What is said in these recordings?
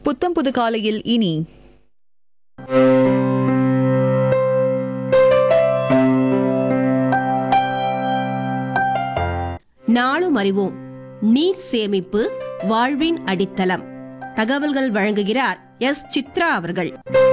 புத்தம் புது காலையில் இனி நாளும் அறிவோம் நீர் சேமிப்பு வாழ்வின் அடித்தளம் தகவல்கள் வழங்குகிறார் எஸ் சித்ரா அவர்கள்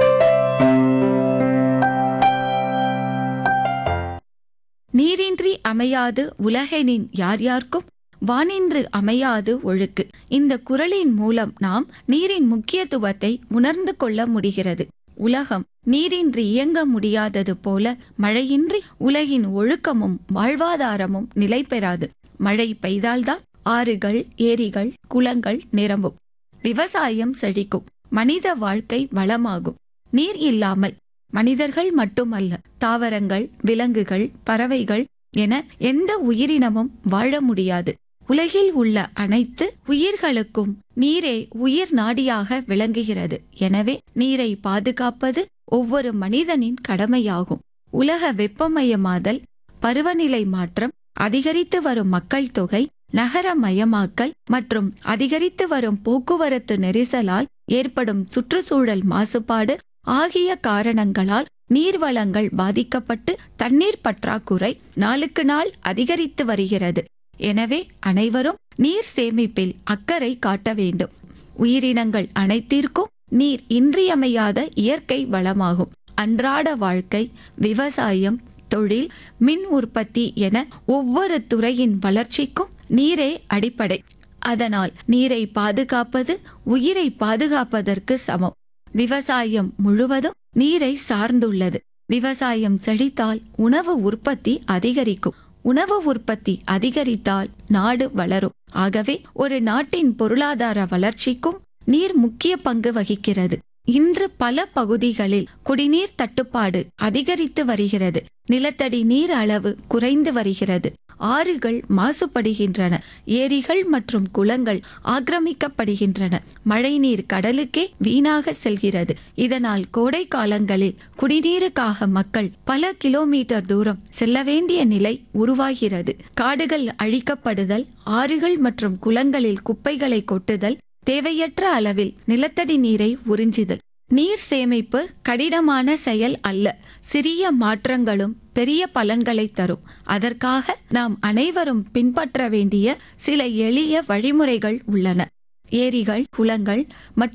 நீரின்றி அமையாது உலகெனின் யார் யார்க்கும் வானின்று அமையாது ஒழுக்கு இந்த குறளின் மூலம் நாம் நீரின் முக்கியத்துவத்தை உணர்ந்து கொள்ள முடிகிறது உலகம் நீரின்றி இயங்க முடியாதது போல மழையின்றி உலகின் ஒழுக்கமும் வாழ்வாதாரமும் நிலை பெறாது மழை பெய்தால்தான் ஆறுகள் ஏரிகள் குளங்கள் நிரம்பும் விவசாயம் செழிக்கும் மனித வாழ்க்கை வளமாகும் நீர் இல்லாமல் மனிதர்கள் மட்டுமல்ல தாவரங்கள் விலங்குகள் பறவைகள் என எந்த உயிரினமும் வாழ முடியாது உலகில் உள்ள அனைத்து உயிர்களுக்கும் நீரே உயிர் நாடியாக விளங்குகிறது எனவே நீரை பாதுகாப்பது ஒவ்வொரு மனிதனின் கடமையாகும் உலக வெப்பமயமாதல் பருவநிலை மாற்றம் அதிகரித்து வரும் மக்கள் தொகை நகரமயமாக்கல் மற்றும் அதிகரித்து வரும் போக்குவரத்து நெரிசலால் ஏற்படும் சுற்றுச்சூழல் மாசுபாடு ஆகிய காரணங்களால் நீர்வளங்கள் பாதிக்கப்பட்டு தண்ணீர் பற்றாக்குறை நாளுக்கு நாள் அதிகரித்து வருகிறது எனவே அனைவரும் நீர் சேமிப்பில் அக்கறை காட்ட வேண்டும் உயிரினங்கள் அனைத்திற்கும் நீர் இன்றியமையாத இயற்கை வளமாகும் அன்றாட வாழ்க்கை விவசாயம் தொழில் மின் உற்பத்தி என ஒவ்வொரு துறையின் வளர்ச்சிக்கும் நீரே அடிப்படை அதனால் நீரை பாதுகாப்பது உயிரை பாதுகாப்பதற்கு சமம் விவசாயம் முழுவதும் நீரை சார்ந்துள்ளது விவசாயம் செழித்தால் உணவு உற்பத்தி அதிகரிக்கும் உணவு உற்பத்தி அதிகரித்தால் நாடு வளரும் ஆகவே ஒரு நாட்டின் பொருளாதார வளர்ச்சிக்கும் நீர் முக்கிய பங்கு வகிக்கிறது இன்று பல பகுதிகளில் குடிநீர் தட்டுப்பாடு அதிகரித்து வருகிறது நிலத்தடி நீர் அளவு குறைந்து வருகிறது ஆறுகள் மாசுபடுகின்றன ஏரிகள் மற்றும் குளங்கள் ஆக்கிரமிக்கப்படுகின்றன மழைநீர் கடலுக்கே வீணாக செல்கிறது இதனால் கோடை காலங்களில் குடிநீருக்காக மக்கள் பல கிலோமீட்டர் தூரம் செல்ல வேண்டிய நிலை உருவாகிறது காடுகள் அழிக்கப்படுதல் ஆறுகள் மற்றும் குளங்களில் குப்பைகளை கொட்டுதல் தேவையற்ற அளவில் நிலத்தடி நீரை உறிஞ்சுதல் நீர் சேமிப்பு கடினமான செயல் அல்ல சிறிய மாற்றங்களும் பெரிய பலன்களை தரும் அதற்காக நாம் அனைவரும் பின்பற்ற வேண்டிய சில எளிய வழிமுறைகள் உள்ளன ஏரிகள் குளங்கள் மற்றும்